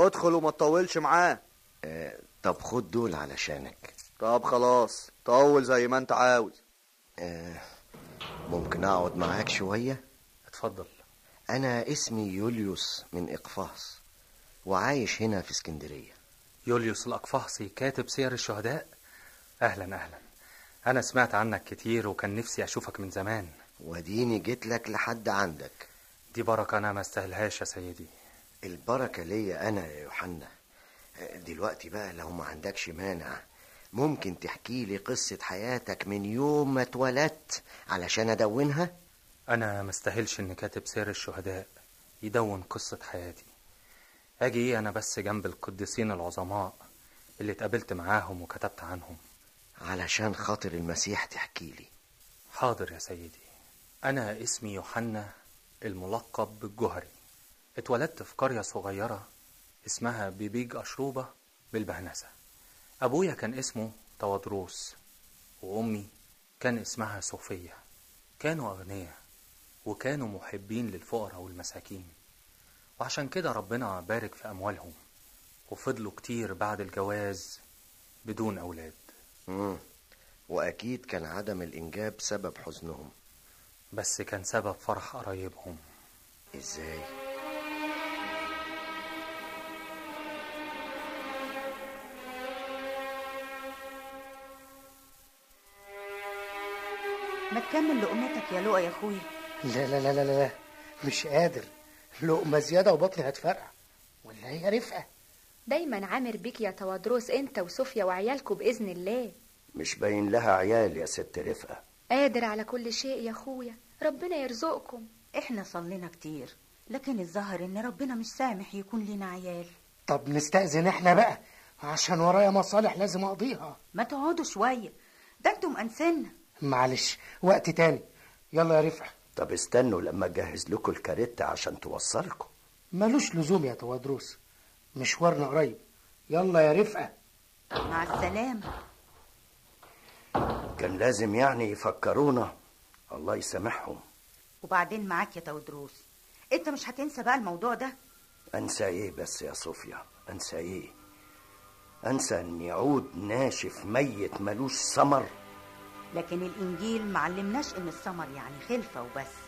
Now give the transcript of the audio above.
ادخل وما تطولش معاه آه طب خد دول علشانك طب خلاص طول زي ما انت عاوز آه ممكن اقعد معاك شوية اتفضل انا اسمي يوليوس من اقفاص وعايش هنا في اسكندرية يوليوس الأقفاصي كاتب سير الشهداء أهلا أهلا أنا سمعت عنك كتير وكان نفسي أشوفك من زمان وديني جيت لك لحد عندك دي بركة أنا ما استاهلهاش يا سيدي البركة ليا انا يا يوحنا آه، دلوقتي بقى لو ما عندكش مانع ممكن تحكي لي قصة حياتك من يوم ما اتولدت علشان ادونها أنا ما استاهلش إن كاتب سير الشهداء يدون قصة حياتي أجي إيه أنا بس جنب القديسين العظماء اللي اتقابلت معاهم وكتبت عنهم علشان خاطر المسيح تحكي لي حاضر يا سيدي أنا اسمي يوحنا الملقب بالجهري اتولدت في قرية صغيرة اسمها بيبيج أشروبة بالبهنسة أبويا كان اسمه تودروس وأمي كان اسمها صوفيا كانوا أغنياء وكانوا محبين للفقراء والمساكين وعشان كده ربنا بارك في أموالهم وفضلوا كتير بعد الجواز بدون أولاد مم. واكيد كان عدم الانجاب سبب حزنهم بس كان سبب فرح قرايبهم ازاي ما تكمل لقمتك يا لؤى يا اخويا لا لا لا لا لا مش قادر لقمة زيادة وبطني هتفرقع ولا هي رفقة دايما عامر بيك يا توادروس انت وصوفيا وعيالكم باذن الله مش باين لها عيال يا ست رفقة قادر على كل شيء يا اخويا ربنا يرزقكم احنا صلينا كتير لكن الظاهر ان ربنا مش سامح يكون لنا عيال طب نستأذن احنا بقى عشان ورايا مصالح لازم اقضيها ما تقعدوا شويه ده انتم انسنا معلش وقت تاني يلا يا رفعة طب استنوا لما اجهز لكم الكاريتا عشان توصلكم ملوش لزوم يا توادروس مشوارنا قريب يلا يا رفقة مع السلامه كان لازم يعني يفكرونا الله يسامحهم وبعدين معاك يا تودروس انت مش هتنسى بقى الموضوع ده انسى ايه بس يا صوفيا انسى ايه انسى ان يعود ناشف ميت ملوش ثمر لكن الانجيل معلمناش ان الثمر يعني خلفه وبس